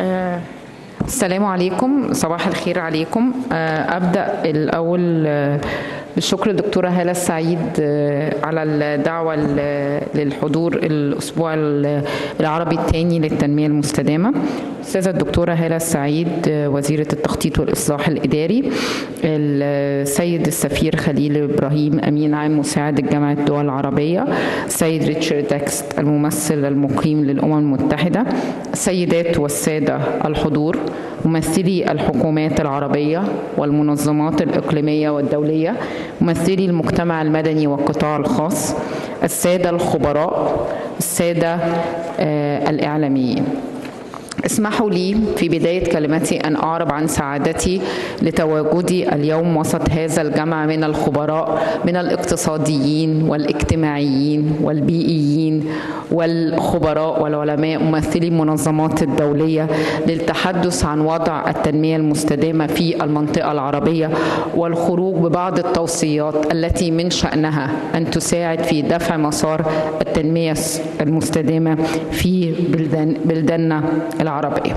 آه، السلام عليكم صباح الخير عليكم آه، أبدأ الأول آه، بالشكر للدكتورة هالة السعيد آه، على الدعوة ل- للحضور الأسبوع ال- العربي الثاني للتنمية المستدامة الأستاذة الدكتورة هالة السعيد آه، وزيرة التخطيط والإصلاح الإداري السيد السفير خليل إبراهيم أمين عام مساعد الجامعة الدول العربية السيد ريتشارد داكست الممثل المقيم للأمم المتحدة السيدات والسادة الحضور ممثلي الحكومات العربية والمنظمات الإقليمية والدولية ممثلي المجتمع المدني والقطاع الخاص السادة الخبراء السادة آه، الإعلاميين اسمحوا لي في بداية كلمتي أن أعرب عن سعادتي لتواجدي اليوم وسط هذا الجمع من الخبراء من الاقتصاديين والاجتماعيين والبيئيين والخبراء والعلماء ممثلي المنظمات الدولية للتحدث عن وضع التنمية المستدامة في المنطقة العربية والخروج ببعض التوصيات التي من شأنها أن تساعد في دفع مسار التنمية المستدامة في بلدان بلداننا العربية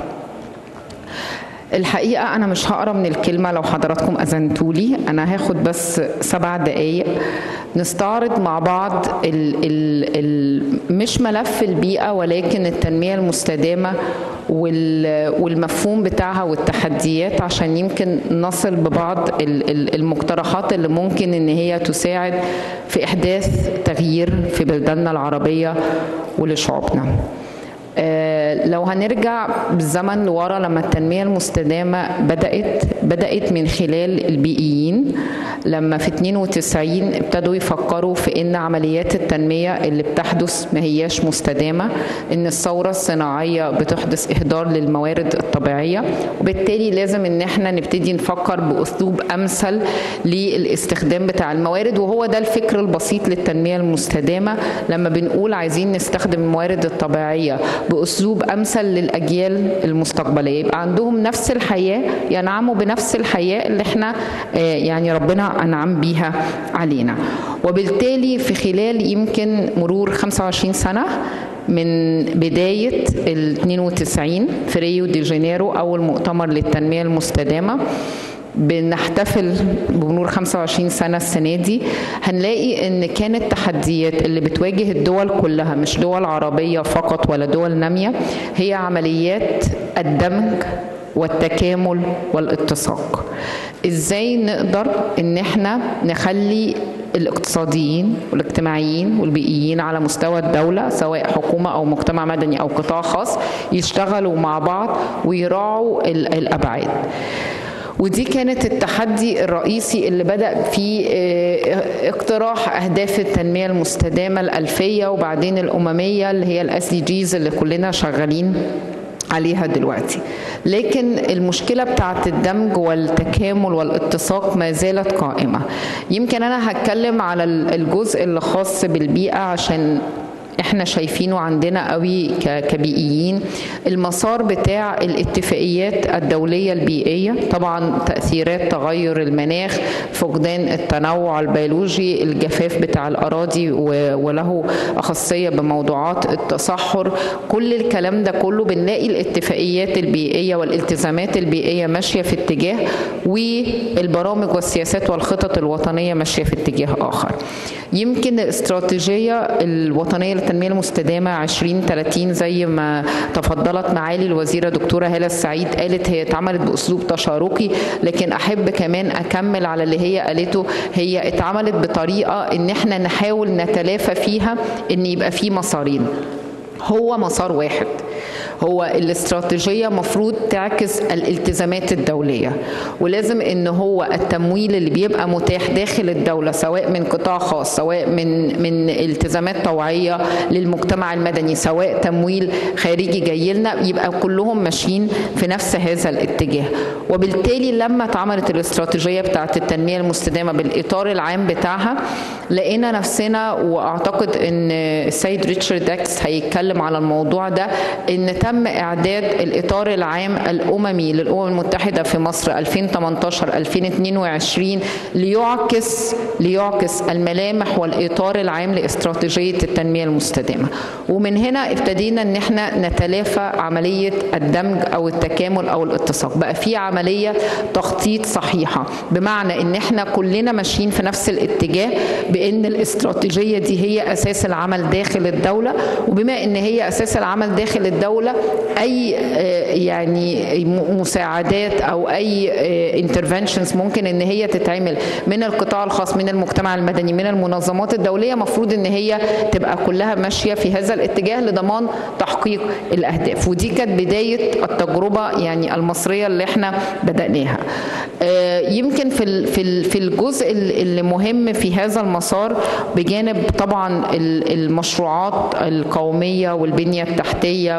الحقيقة أنا مش هقرا من الكلمة لو حضراتكم أذنتولي أنا هاخد بس سبع دقايق نستعرض مع بعض ال ال ال مش ملف البيئة ولكن التنمية المستدامة وال والمفهوم بتاعها والتحديات عشان يمكن نصل ببعض ال- ال- المقترحات اللي ممكن إن هي تساعد في إحداث تغيير في بلداننا العربية ولشعوبنا. آه، لو هنرجع بالزمن لورا لما التنمية المستدامة بدأت بدأت من خلال البيئيين لما في 92 ابتدوا يفكروا في ان عمليات التنمية اللي بتحدث ما هياش مستدامة ان الثورة الصناعية بتحدث اهدار للموارد الطبيعية وبالتالي لازم ان احنا نبتدي نفكر باسلوب امثل للاستخدام بتاع الموارد وهو ده الفكر البسيط للتنمية المستدامة لما بنقول عايزين نستخدم الموارد الطبيعية باسلوب امثل للاجيال المستقبليه يبقى عندهم نفس الحياه ينعموا بنفس الحياه اللي احنا آه، يعني ربنا انعم بيها علينا وبالتالي في خلال يمكن مرور 25 سنه من بداية ال 92 في ريو دي جانيرو أول مؤتمر للتنمية المستدامة بنحتفل بمرور 25 سنة السنة دي هنلاقي ان كانت تحديات اللي بتواجه الدول كلها مش دول عربية فقط ولا دول نامية هي عمليات الدمج والتكامل والاتساق ازاي نقدر ان احنا نخلي الاقتصاديين والاجتماعيين والبيئيين على مستوى الدولة سواء حكومة أو مجتمع مدني أو قطاع خاص يشتغلوا مع بعض ويراعوا ال- الأبعاد ودي كانت التحدي الرئيسي اللي بدأ في آه، اقتراح أهداف التنمية المستدامة الألفية وبعدين الأممية اللي هي الاس دي جيز اللي كلنا شغالين عليها دلوقتي لكن المشكلة بتاعت الدمج والتكامل والاتساق ما زالت قائمة يمكن أنا هتكلم على الجزء اللي خاص بالبيئة عشان احنا شايفينه عندنا قوي ك- كبيئيين المسار بتاع الاتفاقيات الدولية البيئية طبعا تأثيرات تغير المناخ فقدان التنوع البيولوجي الجفاف بتاع الأراضي و- وله أخصية بموضوعات التصحر كل الكلام ده كله بنلاقي الاتفاقيات البيئية والالتزامات البيئية ماشية في اتجاه والبرامج والسياسات والخطط الوطنية ماشية في اتجاه آخر يمكن الاستراتيجية الوطنية للتنمية المستدامة 2030 زي ما تفضلت معالي الوزيرة دكتورة هالة السعيد قالت هي اتعملت بأسلوب تشاركي لكن أحب كمان أكمل على اللي هي قالته هي اتعملت بطريقة إن احنا نحاول نتلافى فيها إن يبقى في مسارين هو مسار واحد هو الاستراتيجية مفروض تعكس الالتزامات الدولية ولازم ان هو التمويل اللي بيبقى متاح داخل الدولة سواء من قطاع خاص سواء من من التزامات طوعية للمجتمع المدني سواء تمويل خارجي جاي لنا يبقى كلهم ماشيين في نفس هذا الاتجاه وبالتالي لما اتعملت الاستراتيجية بتاعت التنمية المستدامة بالإطار العام بتاعها لقينا نفسنا واعتقد ان السيد ريتشارد داكس هيتكلم على الموضوع ده ان تم إعداد الإطار العام الأممي للأمم المتحدة في مصر 2018-2022 ليعكس ليعكس الملامح والإطار العام لاستراتيجية التنمية المستدامة ومن هنا ابتدينا ان احنا نتلافى عملية الدمج او التكامل او الاتساق بقى في عملية تخطيط صحيحة بمعنى ان احنا كلنا ماشيين في نفس الاتجاه بان الاستراتيجية دي هي اساس العمل داخل الدولة وبما ان هي اساس العمل داخل الدولة اي يعني مساعدات او اي انترفنشنز ممكن ان هي تتعمل من القطاع الخاص من المجتمع المدني من المنظمات الدولية مفروض ان هي تبقى كلها ماشية في هذا الاتجاه لضمان تحقيق الاهداف ودي كانت بدايه التجربه يعني المصريه اللي احنا بداناها يمكن في في في الجزء اللي مهم في هذا المسار بجانب طبعا المشروعات القوميه والبنيه التحتيه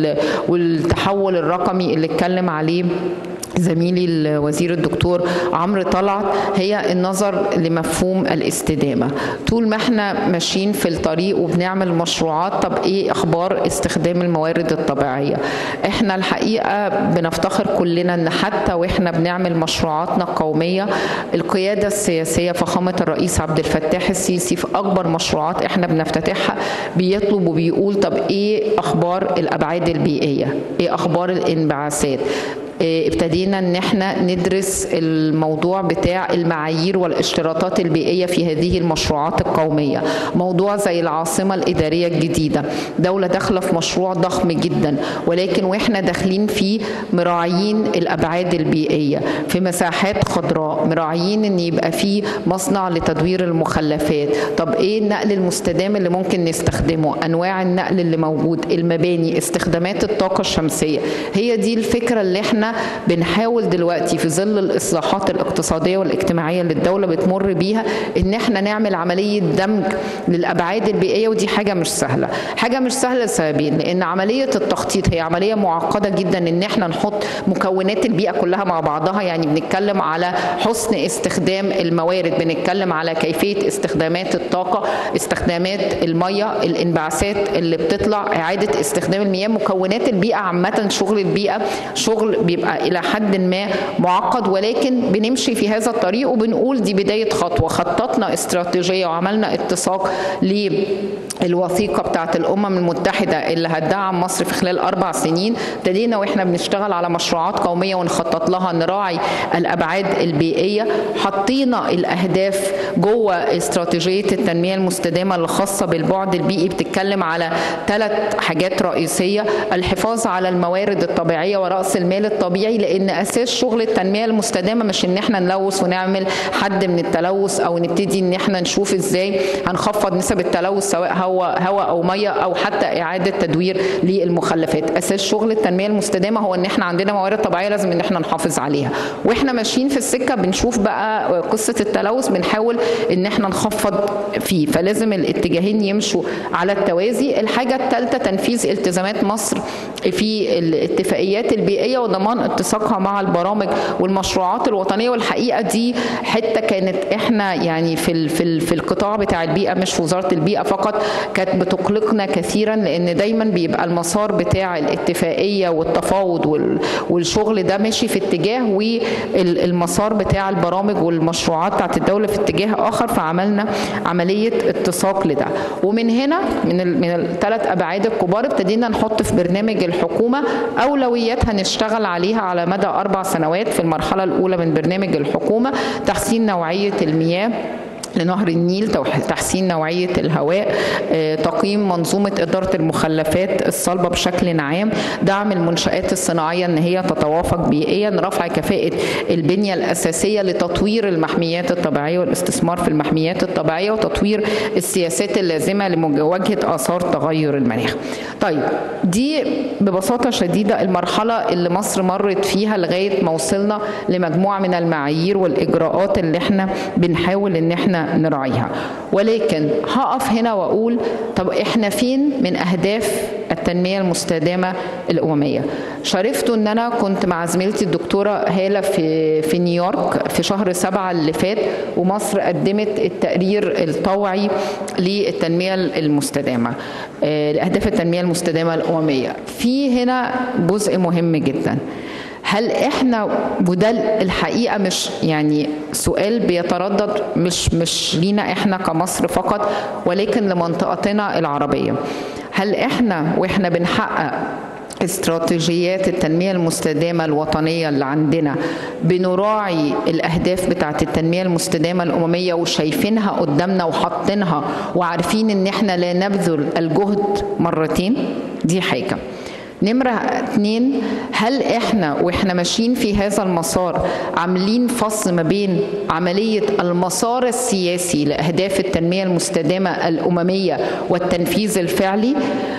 والتحول الرقمي اللي اتكلم عليه زميلي الوزير الدكتور عمرو طلعت هي النظر لمفهوم الاستدامه طول ما احنا ماشيين في الطريق وبنعمل مشروعات طب ايه اخبار استخدام الموارد الطبيعيه احنا الحقيقه بنفتخر كلنا ان حتى واحنا بنعمل مشروعاتنا القوميه القياده السياسيه فخامه الرئيس عبد الفتاح السيسي في اكبر مشروعات احنا بنفتتحها بيطلب وبيقول طب ايه اخبار الابعاد البيئيه ايه اخبار الانبعاثات ابتدينا ان احنا ندرس الموضوع بتاع المعايير والاشتراطات البيئيه في هذه المشروعات القوميه موضوع زي العاصمه الاداريه الجديده دوله داخله في مشروع ضخم جدا ولكن واحنا داخلين فيه مراعيين الابعاد البيئيه في مساحات خضراء مراعيين ان يبقى فيه مصنع لتدوير المخلفات طب ايه النقل المستدام اللي ممكن نستخدمه انواع النقل اللي موجود المباني استخدامات الطاقه الشمسيه هي دي الفكره اللي احنا بنحاول دلوقتي في ظل الاصلاحات الاقتصاديه والاجتماعيه اللي الدوله بتمر بيها ان احنا نعمل عمليه دمج للابعاد البيئيه ودي حاجه مش سهله حاجه مش سهله لسببين لان عمليه التخطيط هي عمليه معقده جدا ان احنا نحط مكونات البيئه كلها مع بعضها يعني بنتكلم على حسن استخدام الموارد بنتكلم على كيفيه استخدامات الطاقه استخدامات الميه الانبعاثات اللي بتطلع اعاده استخدام المياه مكونات البيئه عامه شغل البيئه شغل بيبقى الى حد ما معقد ولكن بنمشي في هذا الطريق وبنقول دي بدايه خطوه خططنا استراتيجيه وعملنا اتساق للوثيقه بتاعه الامم المتحده اللي هتدعم مصر في خلال اربع سنين ابتدينا واحنا بنشتغل على مشروعات قوميه ونخطط لها نراعي الابعاد البيئيه حطينا الاهداف جوه استراتيجيه التنميه المستدامه الخاصه بالبعد البيئي بتتكلم على ثلاث حاجات رئيسيه الحفاظ على الموارد الطبيعيه وراس المال الطبيعي لان اساس شغل التنميه المستدامه مش ان احنا نلوث ونعمل حد من التلوث او نبتدي ان احنا نشوف ازاي هنخفض نسب التلوث سواء هواء هواء او ميه او حتى اعاده تدوير للمخلفات اساس شغل التنميه المستدامه هو ان احنا عندنا موارد طبيعيه لازم ان احنا نحافظ عليها واحنا ماشيين في السكه بنشوف بقى قصه التلوث بنحاول ان احنا نخفض فيه فلازم الاتجاهين يمشوا على التوازي الحاجه الثالثه تنفيذ التزامات مصر في الاتفاقيات البيئيه وضمان اتساقها مع البرامج والمشروعات الوطنيه والحقيقه دي حته كانت احنا يعني في في في القطاع بتاع البيئه مش في وزاره البيئه فقط كانت بتقلقنا كثيرا لان دايما بيبقى المسار بتاع الاتفاقيه والتفاوض والشغل ده ماشي في اتجاه والمسار بتاع البرامج والمشروعات بتاعت الدوله في اتجاه اخر فعملنا عمليه اتساق لده ومن هنا من من الثلاث ابعاد الكبار ابتدينا نحط في برنامج الحكومه اولويات هنشتغل عليها على مدى اربع سنوات في المرحله الاولى من برنامج الحكومه تحسين نوعيه المياه لنهر النيل تحسين نوعية الهواء تقييم منظومة إدارة المخلفات الصلبة بشكل عام دعم المنشآت الصناعية أن هي تتوافق بيئيا رفع كفاءة البنية الأساسية لتطوير المحميات الطبيعية والاستثمار في المحميات الطبيعية وتطوير السياسات اللازمة لمواجهة آثار تغير المناخ طيب دي ببساطة شديدة المرحلة اللي مصر مرت فيها لغاية ما وصلنا لمجموعة من المعايير والإجراءات اللي احنا بنحاول ان احنا نراعيها ولكن هقف هنا واقول طب احنا فين من اهداف التنمية المستدامة الأممية شرفت أن أنا كنت مع زميلتي الدكتورة هالة في, في نيويورك في شهر سبعة اللي فات ومصر قدمت التقرير الطوعي للتنمية المستدامة لأهداف التنمية المستدامة الأممية في هنا جزء مهم جدا هل احنا وده الحقيقه مش يعني سؤال بيتردد مش مش لينا احنا كمصر فقط ولكن لمنطقتنا العربيه هل احنا واحنا بنحقق استراتيجيات التنمية المستدامة الوطنية اللي عندنا بنراعي الأهداف بتاعة التنمية المستدامة الأممية وشايفينها قدامنا وحاطينها وعارفين إن إحنا لا نبذل الجهد مرتين دي حاجة نمرة اتنين هل احنا واحنا ماشيين في هذا المسار عاملين فصل ما بين عملية المسار السياسي لأهداف التنمية المستدامة الأممية والتنفيذ الفعلي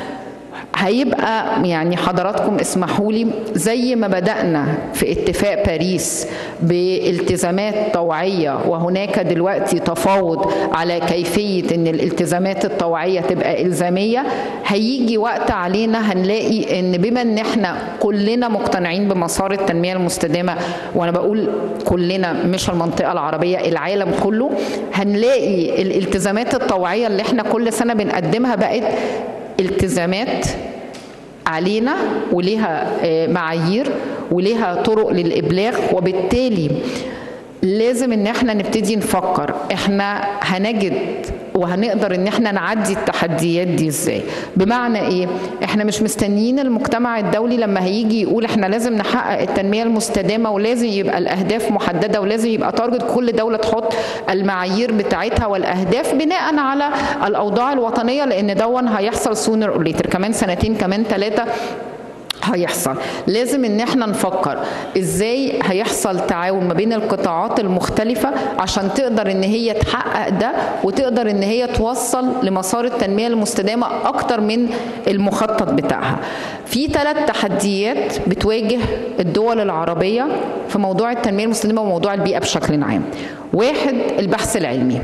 هيبقى يعني حضراتكم اسمحوا لي زي ما بدأنا في اتفاق باريس بالتزامات طوعية وهناك دلوقتي تفاوض على كيفية ان الالتزامات الطوعية تبقى إلزامية هيجي وقت علينا هنلاقي ان بما ان احنا كلنا مقتنعين بمسار التنمية المستدامة وانا بقول كلنا مش المنطقة العربية العالم كله هنلاقي الالتزامات الطوعية اللي احنا كل سنة بنقدمها بقت التزامات علينا وليها معايير وليها طرق للابلاغ وبالتالي لازم ان احنا نبتدي نفكر احنا هنجد وهنقدر ان احنا نعدي التحديات دي ازاي بمعنى ايه احنا مش مستنيين المجتمع الدولي لما هيجي يقول احنا لازم نحقق التنميه المستدامه ولازم يبقى الاهداف محدده ولازم يبقى تارجت كل دوله تحط المعايير بتاعتها والاهداف بناء على الاوضاع الوطنيه لان دون هيحصل سونر اور ليتر كمان سنتين كمان ثلاثه هيحصل لازم ان احنا نفكر ازاي هيحصل تعاون ما بين القطاعات المختلفه عشان تقدر ان هي تحقق ده وتقدر ان هي توصل لمسار التنميه المستدامه اكتر من المخطط بتاعها في ثلاث تحديات بتواجه الدول العربيه في موضوع التنميه المستدامه وموضوع البيئه بشكل عام واحد البحث العلمي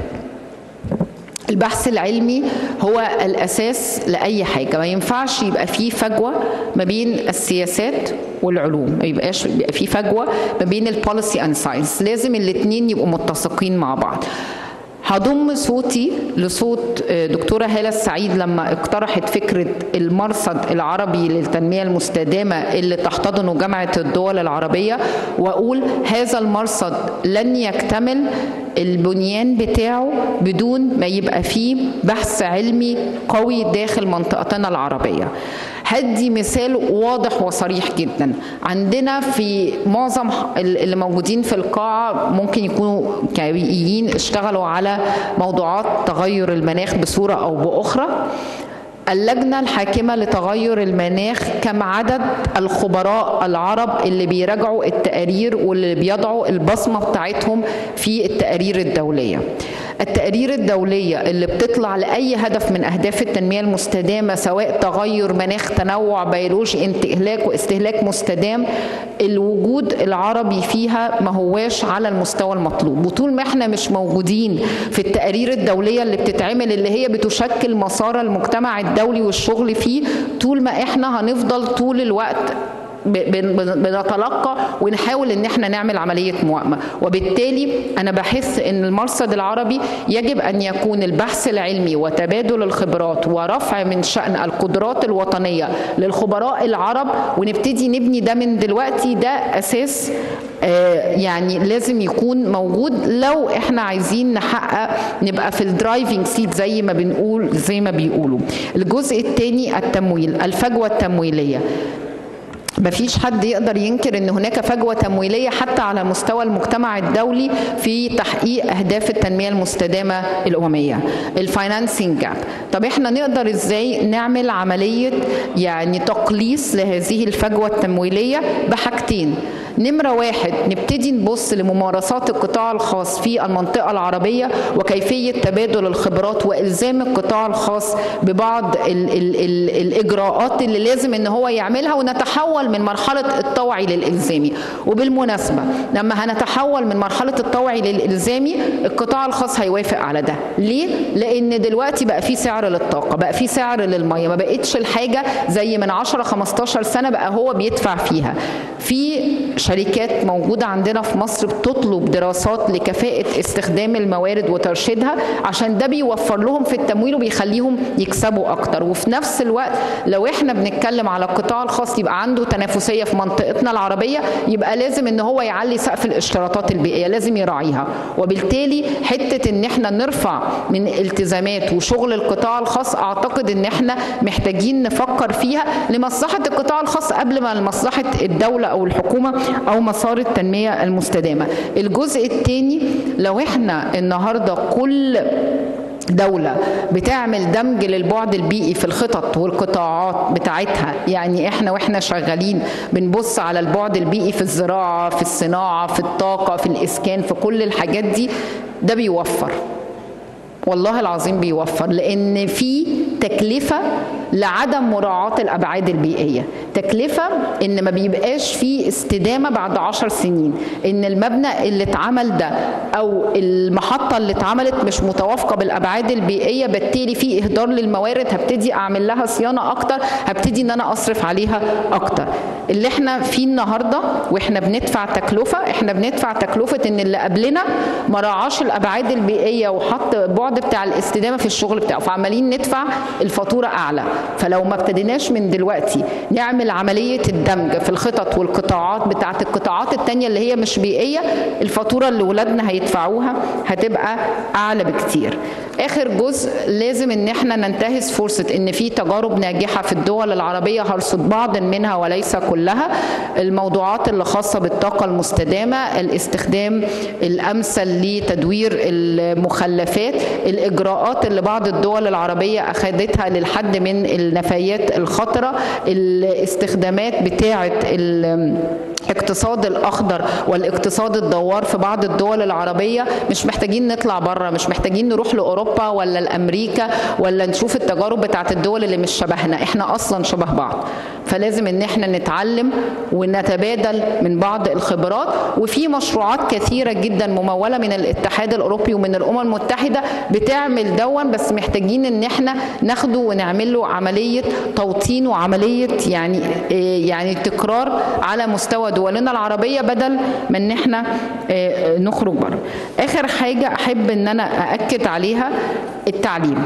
البحث العلمي هو الاساس لاي حاجه ما ينفعش يبقى فيه فجوه ما بين السياسات والعلوم ما يبقاش يبقى فيه فجوه ما بين البوليسي اند ساينس لازم الاثنين يبقوا متسقين مع بعض هضم صوتي لصوت دكتورة هالة السعيد لما اقترحت فكرة المرصد العربي للتنمية المستدامة اللي تحتضنه جامعة الدول العربية وأقول هذا المرصد لن يكتمل البنيان بتاعه بدون ما يبقى فيه بحث علمي قوي داخل منطقتنا العربية هدي مثال واضح وصريح جدا عندنا في معظم اللي موجودين في القاعة ممكن يكونوا كيميائيين اشتغلوا على موضوعات تغير المناخ بصورة أو بأخرى اللجنة الحاكمة لتغير المناخ كم عدد الخبراء العرب اللي بيراجعوا التقارير واللي بيضعوا البصمة بتاعتهم في التقارير الدولية التقارير الدولية اللي بتطلع لأي هدف من أهداف التنمية المستدامة سواء تغير مناخ تنوع بيولوجي استهلاك واستهلاك مستدام الوجود العربي فيها ما هواش على المستوى المطلوب وطول ما احنا مش موجودين في التقارير الدولية اللي بتتعمل اللي هي بتشكل مسار المجتمع الدولي والشغل فيه طول ما احنا هنفضل طول الوقت بنتلقى ونحاول ان احنا نعمل عمليه موائمه وبالتالي انا بحس ان المرصد العربي يجب ان يكون البحث العلمي وتبادل الخبرات ورفع من شان القدرات الوطنيه للخبراء العرب ونبتدي نبني ده من دلوقتي ده اساس يعني لازم يكون موجود لو احنا عايزين نحقق نبقى في الدرايفنج سيت زي ما بنقول زي ما بيقولوا الجزء الثاني التمويل الفجوه التمويليه مفيش حد يقدر ينكر ان هناك فجوه تمويليه حتى على مستوى المجتمع الدولي في تحقيق اهداف التنميه المستدامه الامميه الفاينانسنج جاب طب احنا نقدر ازاي نعمل عمليه يعني تقليص لهذه الفجوه التمويليه بحاجتين نمرة واحد نبتدي نبص لممارسات القطاع الخاص في المنطقة العربية وكيفية تبادل الخبرات وإلزام القطاع الخاص ببعض ال ال ال الإجراءات اللي لازم إن هو يعملها ونتحول من مرحلة الطوعي للإلزامي وبالمناسبة لما هنتحول من مرحلة الطوعي للإلزامي القطاع الخاص هيوافق على ده ليه؟ لأن دلوقتي بقى في سعر للطاقة بقى في سعر للمية ما بقتش الحاجة زي من 10 15 سنة بقى هو بيدفع فيها في شركات موجودة عندنا في مصر بتطلب دراسات لكفاءة استخدام الموارد وترشيدها عشان ده بيوفر لهم في التمويل وبيخليهم يكسبوا أكتر وفي نفس الوقت لو احنا بنتكلم على القطاع الخاص يبقى عنده تنافسية في منطقتنا العربية يبقى لازم ان هو يعلي سقف الاشتراطات البيئية لازم يراعيها وبالتالي حتة ان احنا نرفع من التزامات وشغل القطاع الخاص اعتقد ان احنا محتاجين نفكر فيها لمصلحة القطاع الخاص قبل ما لمصلحة الدولة او الحكومة او مسار التنمية المستدامة الجزء الثاني لو احنا النهاردة كل دولة بتعمل دمج للبعد البيئي في الخطط والقطاعات بتاعتها يعني احنا واحنا شغالين بنبص على البعد البيئي في الزراعة في الصناعة في الطاقة في الإسكان في كل الحاجات دي ده بيوفر والله العظيم بيوفر لان في تكلفه لعدم مراعاه الابعاد البيئيه تكلفه ان ما بيبقاش في استدامه بعد عشر سنين ان المبنى اللي اتعمل ده او المحطه اللي اتعملت مش متوافقه بالابعاد البيئيه بالتالي في اهدار للموارد هبتدي اعمل لها صيانه اكتر هبتدي ان انا اصرف عليها اكتر اللي احنا فيه النهارده واحنا بندفع تكلفه احنا بندفع تكلفه ان اللي قبلنا ما راعاش الابعاد البيئيه وحط بعد بتاع الاستدامه في الشغل بتاعه فعمالين ندفع الفاتوره اعلى فلو ما ابتديناش من دلوقتي نعمل عمليه الدمج في الخطط والقطاعات بتاعه القطاعات التانية اللي هي مش بيئيه الفاتوره اللي ولادنا هيدفعوها هتبقى اعلى بكتير اخر جزء لازم ان احنا ننتهز فرصه ان في تجارب ناجحه في الدول العربيه هرصد بعض منها وليس كلها الموضوعات اللي خاصه بالطاقه المستدامه الاستخدام الامثل لتدوير المخلفات الاجراءات اللي بعض الدول العربيه اخذتها للحد من النفايات الخطره الاستخدامات بتاعه الاقتصاد الاخضر والاقتصاد الدوار في بعض الدول العربيه مش محتاجين نطلع بره مش محتاجين نروح لاوروبا ولا لامريكا ولا نشوف التجارب بتاعت الدول اللي مش شبهنا احنا اصلا شبه بعض فلازم ان احنا نتعلم ونتبادل من بعض الخبرات وفي مشروعات كثيره جدا مموله من الاتحاد الاوروبي ومن الامم المتحده بتعمل دون بس محتاجين ان احنا ناخده ونعمل له عمليه توطين وعمليه يعني يعني تكرار على مستوى دولنا العربيه بدل ما ان احنا نخرج بره اخر حاجه احب ان انا ااكد عليها التعليم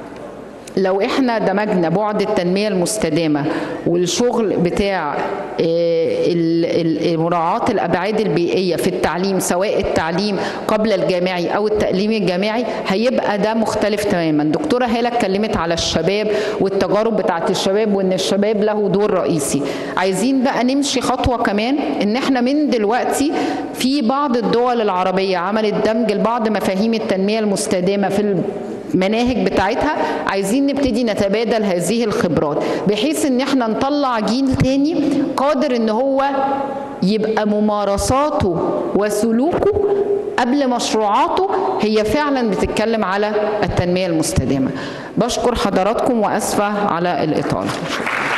لو احنا دمجنا بعد التنميه المستدامه والشغل بتاع مراعاه الابعاد البيئيه في التعليم سواء التعليم قبل الجامعي او التعليم الجامعي هيبقى ده مختلف تماما دكتوره هاله اتكلمت على الشباب والتجارب بتاعت الشباب وان الشباب له دور رئيسي عايزين بقى نمشي خطوه كمان ان احنا من دلوقتي في بعض الدول العربيه عملت دمج لبعض مفاهيم التنميه المستدامه في المناهج بتاعتها عايزين نبتدي نتبادل هذه الخبرات بحيث ان احنا نطلع جيل تاني قادر ان هو يبقى ممارساته وسلوكه قبل مشروعاته هي فعلا بتتكلم على التنميه المستدامه بشكر حضراتكم واسفه على الاطاله